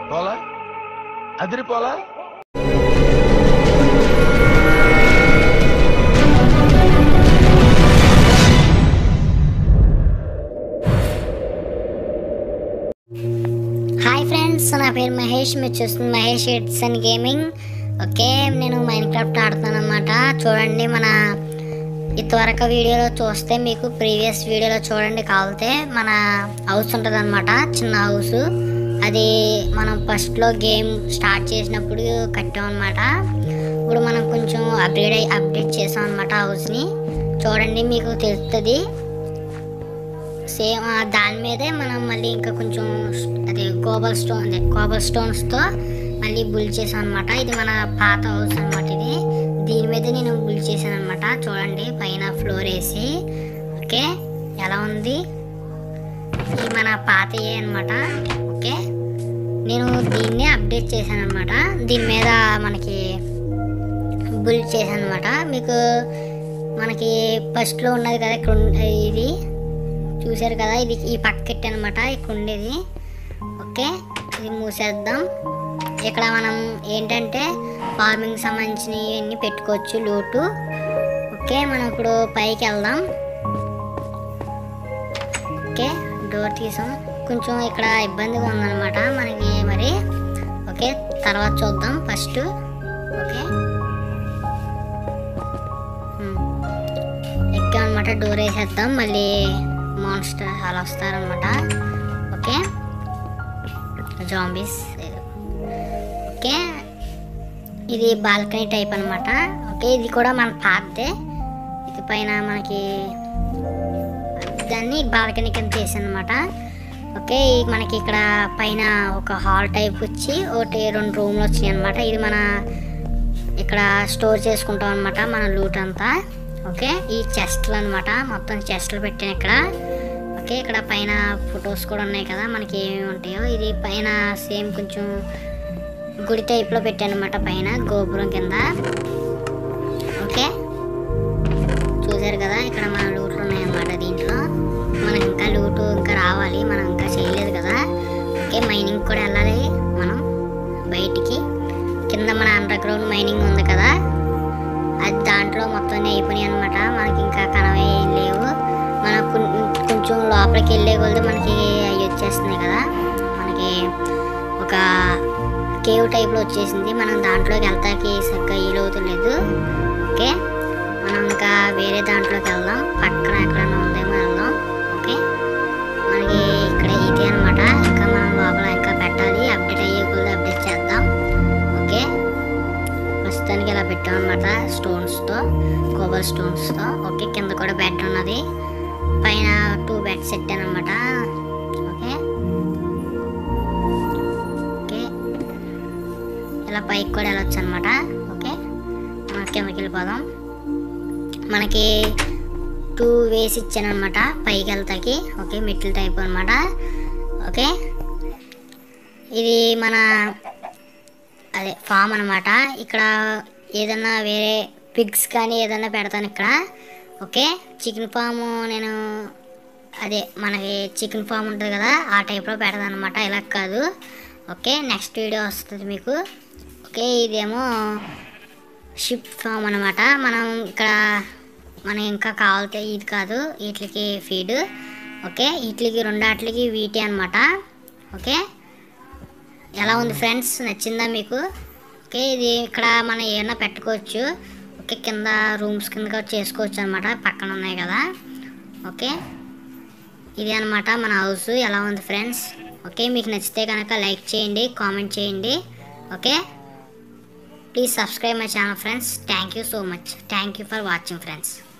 పోలా అదిరిపోలా hi friends నా పేరు మహేష్ మీరు చూస్తుంది Mahesh Eds and gaming okay నేను మైన్ క్రాఫ్ట్ ఆడుతున్నాను అనమాట చూడండి మన ఇంతవరకు వీడియోలో చూస్తే మీకు ప్రీవియస్ వీడియోలో చూడండి కావాలితే మన హౌస్ ఉంటుంది అనమాట చిన్న హౌస్ అది మనం ఫస్ట్లో గేమ్ స్టార్ట్ చేసినప్పుడు కట్టామన్నమాట ఇప్పుడు మనం కొంచెం అప్గ్రేడ్ అయ్యి అప్డేట్ చేసాం అనమాట హౌస్ని చూడండి మీకు తెలుస్తుంది సేమ్ ఆ దాని మీదే మనం మళ్ళీ ఇంకా కొంచెం స్- అదే కోబల్ స్టోన్ అదే కోబల్ స్టోన్స్తో మళ్ళీ బుల్ చేసాం అనమాట ఇది మన పాత హౌస్ అనమాట ఇది దీని మీద నేను బుల్ చేశాను అనమాట చూడండి పైన ఫ్లోర్ వేసి ఓకే ఎలా ఉంది ఇది మన పాతయే అనమాట ఓకే నేను దీన్ని అప్డేట్ చేశాను అనమాట దీని మీద మనకి బుల్ చేశాను అనమాట మీకు మనకి ఫస్ట్లో ఉన్నది కదా ఇక్కడ ఉన్న- ఇది చూశారు కదా ఇది ఈ పక్కెట్ అనమాట ఇక్కడ ఉండేది ఓకే ఇది మూసేద్దాం ఇక్కడ మనం ఏంటంటే ఫార్మింగ్ సంబంధించినవి పెట్టుకోవచ్చు లోటు ఓకే మనం ఇప్పుడు పైకి వెళ్దాం ఓకే డోర్ తీసాం కొంచెం ఇక్కడ ఇబ్బందిగా ఉందన్నమాట మనకి మరి ఓకే తర్వాత చూద్దాం ఫస్ట్ ఓకే ఎక్కామన్నమాట డోర్ వేసేద్దాం మళ్ళీ మాన్స్టర్ అలా వస్తారనమాట ఓకే జాంబీస్ ఓకే ఇది బాల్కనీ టైప్ అనమాట ఓకే ఇది కూడా మన పాతే ఇది పైన మనకి దాన్ని బాల్కనీ కింద చేసానమాట ఓకే ఈ మనకి ఇక్కడ పైన ఒక హాల్ టైప్ వచ్చి ఒకటి రెండు రూమ్లు వచ్చినాయి అనమాట ఇది మన ఇక్కడ స్టోర్ చేసుకుంటాం అనమాట మన లూట్ అంతా ఓకే ఈ చెస్ట్లు అనమాట మొత్తం చెస్ట్లు పెట్టాను ఇక్కడ ఓకే ఇక్కడ పైన ఫొటోస్ కూడా ఉన్నాయి కదా మనకి ఏమేమి ఉంటాయో ఇది పైన సేమ్ కొంచెం గుడి టైప్లో పెట్టాను అనమాట పైన గోపురం కింద ఓకే చూసారు కదా ఇక్కడ మన లూట్లు ఉన్నాయన్నమాట దీంట్లో మనకి ఇంకా లూటు ఇంకా రావాలి మనం ఇంకా చేయలేదు కదా ఓకే మైనింగ్ కూడా వెళ్ళాలి మనం బయటికి కింద మన అండర్ గ్రౌండ్ మైనింగ్ ఉంది కదా అది దాంట్లో మొత్తం అయిపోయినాయి అనమాట మనకి ఇంకా కనవే ఏం లేవు మనం కొం- కొంచెం లోపలికి వెళ్ళే కొలది మనకి అవి వచ్చేస్తున్నాయి కదా మనకి ఒక కేవ్ టైప్లో వచ్చేసింది మనం దాంట్లోకి వెళ్తాకి సరిగ్గా వీలవుతలేదు ఓకే మనం ఇంకా వేరే దాంట్లోకి వెళ్దాం పక్కన ఎక్కడైనా ఉందేమో వెళ్దాం ఓకే మనకి ఇక్కడ ఇదే అనమాట ఇంకా మనం లోపల ఇంకా పెట్టాలి అప్డేట్ అయ్యే కొలది అప్డేట్ చేద్దాం ఓకే ప్రస్తుతానికి ఇలా పెట్టామన్నమాట స్టోన్స్తో కోబల్ స్టోన్స్తో ఓకే కింద కూడా బెడ్ ఉన్నది పైన టూ బెడ్స్ పెట్టాను అనమాట ఓకే ఓకే ఇలా పైకి కూడా వెళ్ళొచ్చు అనమాట ఓకే మనం కిందకి వెళ్ళిపోదాం మనకి టూ వేస్ ఇచ్చాను అనమాట పైకి వెళ్తాకి ఓకే మెట్ల టైప్ అనమాట ఓకే ఇది మన అదే ఫామ్ అనమాట ఇక్కడ ఏదన్నా వేరే పిగ్స్ కానీ ఏదన్నా పెడతాను ఇక్కడ ఓకే చికెన్ ఫామ్ నేను అదే మనకి చికెన్ ఫామ్ ఉంటుంది కదా ఆ టైప్లో పెడతాను అనమాట ఇలా కాదు ఓకే నెక్స్ట్ వీడియో వస్తుంది మీకు ఓకే ఇదేమో షిప్ ఫామ్ అనమాట మనం ఇక్కడ మనం ఇంకా కావాలితే ఇది కాదు వీటికి ఫీడ్ ఓకే వీటికి రెండు వాటికి వీటి అనమాట ఓకే ఎలా ఉంది ఫ్రెండ్స్ నచ్చిందా మీకు ఓకే ఇది ఇక్కడ మనం ఏమైనా పెట్టుకోవచ్చు ఓకే కింద రూమ్స్ కింద కూడా చేసుకోవచ్చు అనమాట పక్కన ఉన్నాయి కదా ఓకే ఇది అనమాట మన హౌస్ ఎలా ఉంది ఫ్రెండ్స్ ఓకే మీకు నచ్చితే కనుక లైక్ చేయండి కామెంట్ చేయండి okay please subscribe my channel friends thank you so much thank you for watching friends